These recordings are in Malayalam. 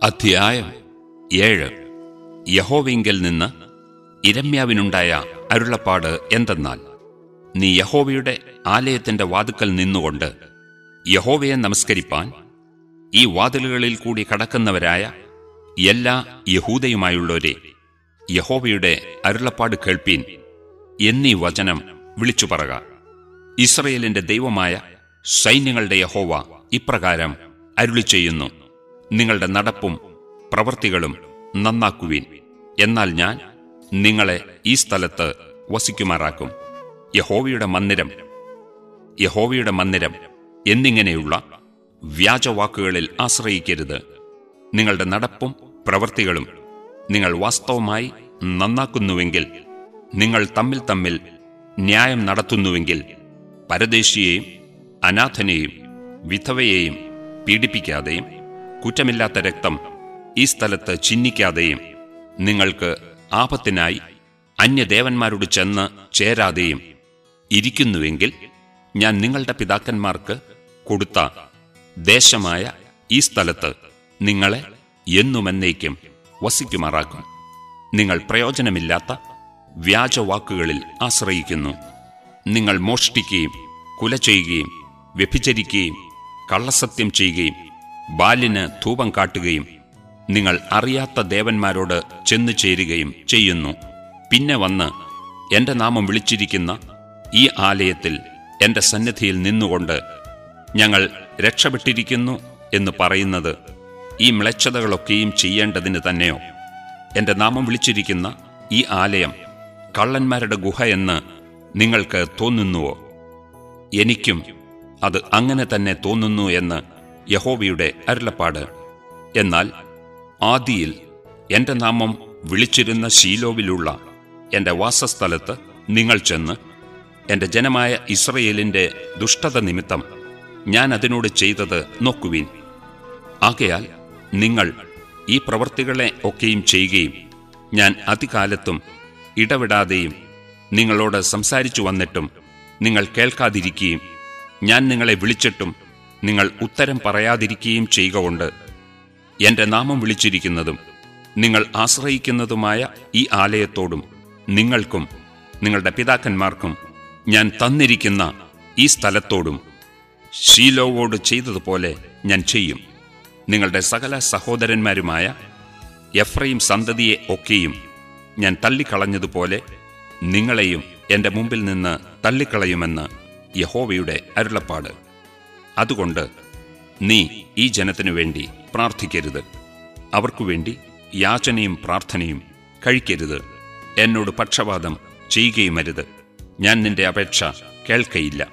അധ്യായം ഏഴ് യഹോവയിങ്കൽ നിന്ന് ഇരമ്യാവിനുണ്ടായ അരുളപ്പാട് എന്തെന്നാൽ നീ യഹോവയുടെ ആലയത്തിന്റെ വാതുക്കൽ നിന്നുകൊണ്ട് യഹോവയെ നമസ്കരിപ്പാൻ ഈ വാതിലുകളിൽ കൂടി കടക്കുന്നവരായ എല്ലാ യഹൂദയുമായുള്ളവരെ യഹോവയുടെ അരുളപ്പാട് കേൾപ്പീൻ എന്നീ വചനം വിളിച്ചു പറക ഇസ്രയേലിന്റെ ദൈവമായ സൈന്യങ്ങളുടെ യഹോവ ഇപ്രകാരം അരുളി ചെയ്യുന്നു നിങ്ങളുടെ നടപ്പും പ്രവൃത്തികളും നന്നാക്കുവീൻ എന്നാൽ ഞാൻ നിങ്ങളെ ഈ സ്ഥലത്ത് വസിക്കുമാറാക്കും യഹോവയുടെ മന്ദിരം യഹോവയുടെ മന്ദിരം എന്നിങ്ങനെയുള്ള വ്യാജവാക്കുകളിൽ ആശ്രയിക്കരുത് നിങ്ങളുടെ നടപ്പും പ്രവൃത്തികളും നിങ്ങൾ വാസ്തവമായി നന്നാക്കുന്നുവെങ്കിൽ നിങ്ങൾ തമ്മിൽ തമ്മിൽ ന്യായം നടത്തുന്നുവെങ്കിൽ പരദേശിയെയും അനാഥനെയും വിധവയെയും പീഡിപ്പിക്കാതെയും കുറ്റമില്ലാത്ത രക്തം ഈ സ്ഥലത്ത് ചിഹ്നിക്കാതെയും നിങ്ങൾക്ക് ആപത്തിനായി അന്യദേവന്മാരോട് ചെന്ന് ചേരാതെയും ഇരിക്കുന്നുവെങ്കിൽ ഞാൻ നിങ്ങളുടെ പിതാക്കന്മാർക്ക് കൊടുത്ത ദേശമായ ഈ സ്ഥലത്ത് നിങ്ങളെ എന്നുമെന്നേക്കും വസിക്കുമാറാക്കും നിങ്ങൾ പ്രയോജനമില്ലാത്ത വ്യാജവാക്കുകളിൽ ആശ്രയിക്കുന്നു നിങ്ങൾ മോഷ്ടിക്കുകയും കുല ചെയ്യുകയും വ്യഭിചരിക്കുകയും കള്ളസത്യം ചെയ്യുകയും ബാലിന് ധൂപം കാട്ടുകയും നിങ്ങൾ അറിയാത്ത ദേവന്മാരോട് ചെന്നു ചേരുകയും ചെയ്യുന്നു പിന്നെ വന്ന് എന്റെ നാമം വിളിച്ചിരിക്കുന്ന ഈ ആലയത്തിൽ എന്റെ സന്നിധിയിൽ നിന്നുകൊണ്ട് ഞങ്ങൾ രക്ഷപ്പെട്ടിരിക്കുന്നു എന്ന് പറയുന്നത് ഈ മ്ലേച്ഛതകളൊക്കെയും ചെയ്യേണ്ടതിന് തന്നെയോ എന്റെ നാമം വിളിച്ചിരിക്കുന്ന ഈ ആലയം കള്ളന്മാരുടെ ഗുഹ എന്ന് നിങ്ങൾക്ക് തോന്നുന്നുവോ എനിക്കും അത് അങ്ങനെ തന്നെ തോന്നുന്നു എന്ന് യഹോവയുടെ അരുളപ്പാട് എന്നാൽ ആദിയിൽ എന്റെ നാമം വിളിച്ചിരുന്ന ശീലോവിലുള്ള എന്റെ വാസസ്ഥലത്ത് നിങ്ങൾ ചെന്ന് എന്റെ ജനമായ ഇസ്രയേലിന്റെ ദുഷ്ടത നിമിത്തം ഞാൻ അതിനോട് ചെയ്തത് നോക്കുവീൻ ആകയാൽ നിങ്ങൾ ഈ പ്രവൃത്തികളെ ഒക്കെയും ചെയ്യുകയും ഞാൻ അതികാലത്തും ഇടവിടാതെയും നിങ്ങളോട് സംസാരിച്ചു വന്നിട്ടും നിങ്ങൾ കേൾക്കാതിരിക്കുകയും ഞാൻ നിങ്ങളെ വിളിച്ചിട്ടും നിങ്ങൾ ഉത്തരം പറയാതിരിക്കുകയും ചെയ്യുക കൊണ്ട് എന്റെ നാമം വിളിച്ചിരിക്കുന്നതും നിങ്ങൾ ആശ്രയിക്കുന്നതുമായ ഈ ആലയത്തോടും നിങ്ങൾക്കും നിങ്ങളുടെ പിതാക്കന്മാർക്കും ഞാൻ തന്നിരിക്കുന്ന ഈ സ്ഥലത്തോടും ഷീലോവോട് ചെയ്തതുപോലെ ഞാൻ ചെയ്യും നിങ്ങളുടെ സകല സഹോദരന്മാരുമായ എഫ്രൈം സന്തതിയെ ഒക്കെയും ഞാൻ തള്ളിക്കളഞ്ഞതുപോലെ നിങ്ങളെയും എന്റെ മുമ്പിൽ നിന്ന് തള്ളിക്കളയുമെന്ന് യഹോവയുടെ അരുളപ്പാട് അതുകൊണ്ട് നീ ഈ ജനത്തിനു വേണ്ടി പ്രാർത്ഥിക്കരുത് അവർക്കു വേണ്ടി യാചനയും പ്രാർത്ഥനയും കഴിക്കരുത് എന്നോട് പക്ഷപാതം ചെയ്യുകയുമരുത് ഞാൻ നിന്റെ അപേക്ഷ കേൾക്കയില്ല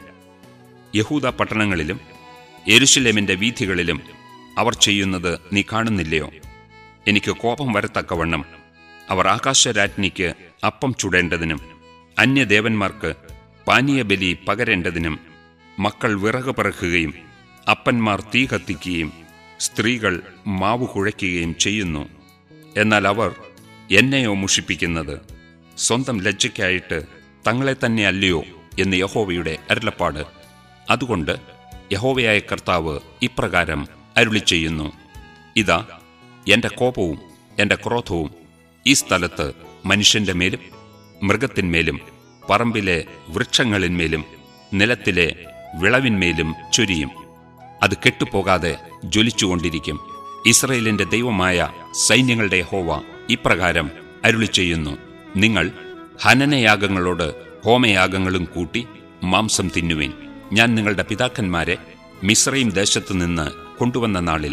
യഹൂദ പട്ടണങ്ങളിലും യെരുശലേമിന്റെ വീഥികളിലും അവർ ചെയ്യുന്നത് നീ കാണുന്നില്ലയോ എനിക്ക് കോപം വരത്തക്കവണ്ണം അവർ ആകാശരാജ്ഞിക്ക് അപ്പം ചുടേണ്ടതിനും അന്യദേവന്മാർക്ക് പാനീയബലി പകരേണ്ടതിനും മക്കൾ വിറക് പറക്കുകയും അപ്പന്മാർ തീ കത്തിക്കുകയും സ്ത്രീകൾ മാവ് കുഴയ്ക്കുകയും ചെയ്യുന്നു എന്നാൽ അവർ എന്നെയോ മുഷിപ്പിക്കുന്നത് സ്വന്തം ലജ്ജയ്ക്കായിട്ട് തങ്ങളെ തന്നെ അല്ലയോ എന്ന് യഹോവയുടെ അരുളപ്പാട് അതുകൊണ്ട് യഹോവയായ കർത്താവ് ഇപ്രകാരം അരുളി ചെയ്യുന്നു ഇതാ എന്റെ കോപവും എന്റെ ക്രോധവും ഈ സ്ഥലത്ത് മനുഷ്യന്റെ മേലും മൃഗത്തിന്മേലും പറമ്പിലെ വൃക്ഷങ്ങളിന്മേലും നിലത്തിലെ വിളവിന്മേലും ചൊരിയും അത് കെട്ടുപോകാതെ ജ്വലിച്ചുകൊണ്ടിരിക്കും ഇസ്രയേലിന്റെ ദൈവമായ സൈന്യങ്ങളുടെ ഹോവ ഇപ്രകാരം അരുളി ചെയ്യുന്നു നിങ്ങൾ ഹനനയാഗങ്ങളോട് ഹോമയാഗങ്ങളും കൂട്ടി മാംസം തിന്നുവേൻ ഞാൻ നിങ്ങളുടെ പിതാക്കന്മാരെ മിശ്രയും ദേശത്തു നിന്ന് കൊണ്ടുവന്ന നാളിൽ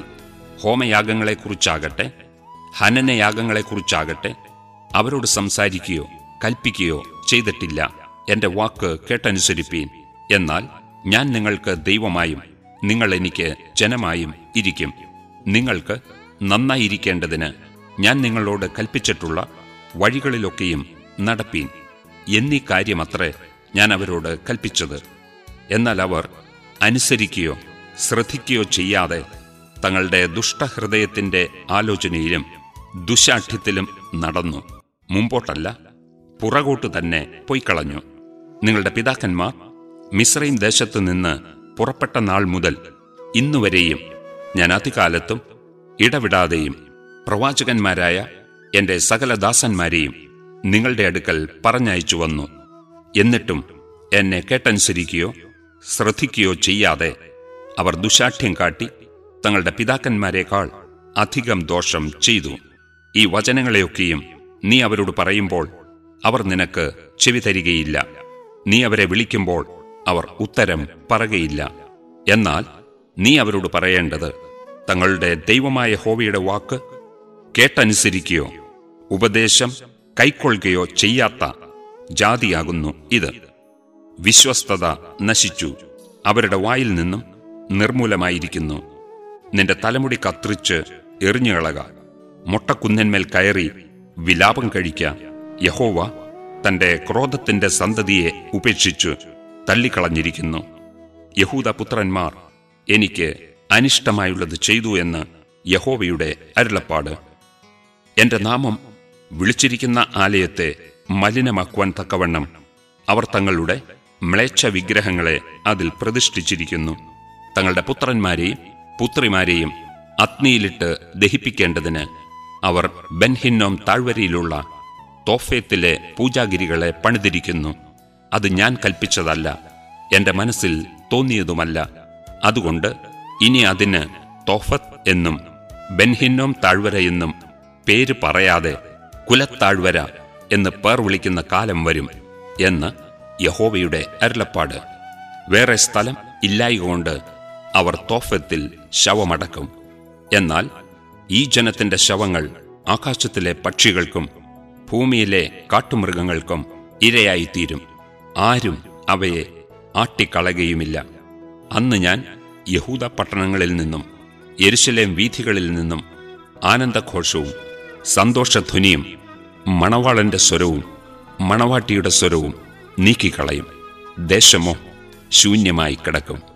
ഹോമയാഗങ്ങളെക്കുറിച്ചാകട്ടെ ഹനനയാഗങ്ങളെക്കുറിച്ചാകട്ടെ അവരോട് സംസാരിക്കുകയോ കൽപ്പിക്കുകയോ ചെയ്തിട്ടില്ല എന്റെ വാക്ക് കേട്ടനുസരിപ്പീൻ എന്നാൽ ഞാൻ നിങ്ങൾക്ക് ദൈവമായും നിങ്ങൾ എനിക്ക് ജനമായും ഇരിക്കും നിങ്ങൾക്ക് നന്നായിരിക്കേണ്ടതിന് ഞാൻ നിങ്ങളോട് കൽപ്പിച്ചിട്ടുള്ള വഴികളിലൊക്കെയും നടപ്പീൻ എന്നീ കാര്യമത്രേ ഞാൻ അവരോട് കൽപ്പിച്ചത് എന്നാൽ അവർ അനുസരിക്കുകയോ ശ്രദ്ധിക്കുകയോ ചെയ്യാതെ തങ്ങളുടെ ദുഷ്ടഹൃദയത്തിന്റെ ആലോചനയിലും ദുശാഠ്യത്തിലും നടന്നു മുമ്പോട്ടല്ല പുറകോട്ട് തന്നെ പൊയ്ക്കളഞ്ഞു നിങ്ങളുടെ പിതാക്കന്മാർ മിശ്രയും ദേശത്തു നിന്ന് പുറപ്പെട്ട നാൾ മുതൽ ഇന്നുവരെയും ഞാൻ അതികാലത്തും ഇടവിടാതെയും പ്രവാചകന്മാരായ എന്റെ സകല ദാസന്മാരെയും നിങ്ങളുടെ അടുക്കൽ പറഞ്ഞയച്ചു വന്നു എന്നിട്ടും എന്നെ കേട്ടനുസരിക്കുകയോ ശ്രദ്ധിക്കുകയോ ചെയ്യാതെ അവർ ദുശാഠ്യം കാട്ടി തങ്ങളുടെ പിതാക്കന്മാരെക്കാൾ അധികം ദോഷം ചെയ്തു ഈ വചനങ്ങളെയൊക്കെയും നീ അവരോട് പറയുമ്പോൾ അവർ നിനക്ക് ചെവി തരികയില്ല നീ അവരെ വിളിക്കുമ്പോൾ അവർ ഉത്തരം പറകയില്ല എന്നാൽ നീ അവരോട് പറയേണ്ടത് തങ്ങളുടെ ദൈവമായ ഹോവയുടെ വാക്ക് കേട്ടനുസരിക്കുകയോ ഉപദേശം കൈക്കൊള്ളുകയോ ചെയ്യാത്ത ജാതിയാകുന്നു ഇത് വിശ്വസ്തത നശിച്ചു അവരുടെ വായിൽ നിന്നും നിർമൂലമായിരിക്കുന്നു നിന്റെ തലമുടി കത്രിച്ച് എറിഞ്ഞുകളക മൊട്ടക്കുന്നിന്മേൽ കയറി വിലാപം കഴിക്ക യഹോവ തന്റെ ക്രോധത്തിന്റെ സന്തതിയെ ഉപേക്ഷിച്ചു തള്ളിക്കളഞ്ഞിരിക്കുന്നു യഹൂദ പുത്രന്മാർ എനിക്ക് അനിഷ്ടമായുള്ളത് ചെയ്തു എന്ന് യഹോവയുടെ അരുളപ്പാട് എന്റെ നാമം വിളിച്ചിരിക്കുന്ന ആലയത്തെ മലിനമാക്കുവാൻ തക്കവണ്ണം അവർ തങ്ങളുടെ മ്ലേച്ഛ വിഗ്രഹങ്ങളെ അതിൽ പ്രതിഷ്ഠിച്ചിരിക്കുന്നു തങ്ങളുടെ പുത്രന്മാരെയും പുത്രിമാരെയും അഗ്നിയിലിട്ട് ദഹിപ്പിക്കേണ്ടതിന് അവർ ബെൻഹിന്നോം താഴ്വരയിലുള്ള തോഫേത്തിലെ പൂജാഗിരികളെ പണിതിരിക്കുന്നു അത് ഞാൻ കൽപ്പിച്ചതല്ല എന്റെ മനസ്സിൽ തോന്നിയതുമല്ല അതുകൊണ്ട് ഇനി അതിന് തോഫത്ത് എന്നും ബെൻഹിന്നോം താഴ്വര എന്നും പേര് പറയാതെ കുലത്താഴ്വര എന്ന് പേർ വിളിക്കുന്ന കാലം വരും എന്ന് യഹോവയുടെ അരുളപ്പാട് വേറെ സ്ഥലം ഇല്ലായകൊണ്ട് അവർ തോഫത്തിൽ ശവമടക്കും എന്നാൽ ഈ ജനത്തിന്റെ ശവങ്ങൾ ആകാശത്തിലെ പക്ഷികൾക്കും ഭൂമിയിലെ കാട്ടുമൃഗങ്ങൾക്കും ഇരയായിത്തീരും ആരും അവയെ ആട്ടിക്കളയുകയുമില്ല അന്ന് ഞാൻ യഹൂദ പട്ടണങ്ങളിൽ നിന്നും യെരുശലേം വീഥികളിൽ നിന്നും ആനന്ദഘോഷവും സന്തോഷധ്വനിയും മണവാളന്റെ സ്വരവും മണവാട്ടിയുടെ സ്വരവും നീക്കിക്കളയും ദേശമോ ശൂന്യമായി കിടക്കും